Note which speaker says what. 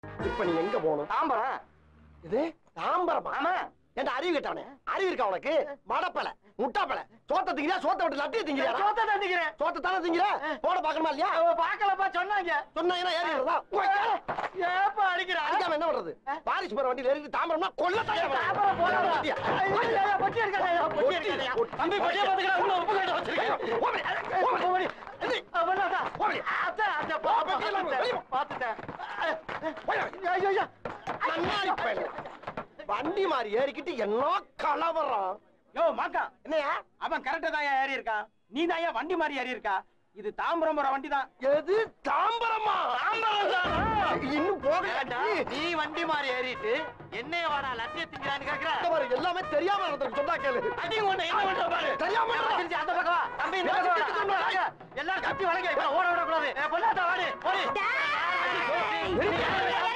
Speaker 1: இப்ப நீ எங்க போகணும்
Speaker 2: தாம்பரம்
Speaker 1: இது தாம்பரமா
Speaker 2: ஆமா
Speaker 1: ஏன்டா அறிவு கேட்டவனே அறிவு இருக்கா உனக்கு மடப்பல முட்டாப்பல சோத்த திங்கிறியா சோத்த விட்டு லட்டிய திங்கிறியா
Speaker 2: சோத்த தந்துக்கிறேன்
Speaker 1: சோத்த தானே திங்கிற போட பாக்கணுமா இல்லையா
Speaker 2: பாக்கலப்பா சொன்னாங்க
Speaker 1: சொன்னாங்கன்னா ஏறி வருதா
Speaker 2: ஏப்பா அடிக்கிறா
Speaker 1: அடிக்காம என்ன பண்றது பாரிஸ் போற வண்டியில ஏறி தாம்பரம்னா கொல்ல
Speaker 2: தாம்பரம் போடாதா? ஐயோ, ஐயோ, பொட்டி இருக்காதயா, பொட்டி இருக்காதயா. தம்பி, பொட்டியை பாத்துக்கிறா, உள்ள உப்பு கட்டு வச்சிருக்கேன். ஓடி. அஹ், பண்ணாதா? அத்தை, அத்தை, பா, பா, பார்த்துட்டேன், பார்த்துட்டேன். ஐயோ, ஐயோ, ஐயோ.
Speaker 1: வண்டி மாதிரி ஏறிக்கிட்டு என்ன கலவரம்
Speaker 2: யோ, மாக்கா,
Speaker 1: என்னையா
Speaker 2: அவன் கரெக்டா தான் ஏறி இருக்கான் நீ தான் வண்டி மாதிரி ஏறி இருக்கா இது தாம்பரம் போற வண்டி தான்
Speaker 1: எது தாம்பரமா இன்னும் போகல
Speaker 2: நீ வண்டி மாதிரி ஏறிட்டு என்னைய வாடா லட்சிய திங்கிறான்னு கேக்குற
Speaker 1: பாரு எல்லாமே தெரியாம நடந்திருக்கு சொன்னா கேளு
Speaker 2: அடி உன்னை என்ன பண்ற பாரு
Speaker 1: தெரியாம
Speaker 2: ஏன் வந்துருச்சு அந்த பக்கம் வா. தம்பி இந்த பக்கம் வாடா. வாங்க. எல்லாரும் கத்தி வழங்க இப்ப ஓட விடக்கூடாது பொண்ணாத்தா வாடி ஓடி
Speaker 1: டேய்.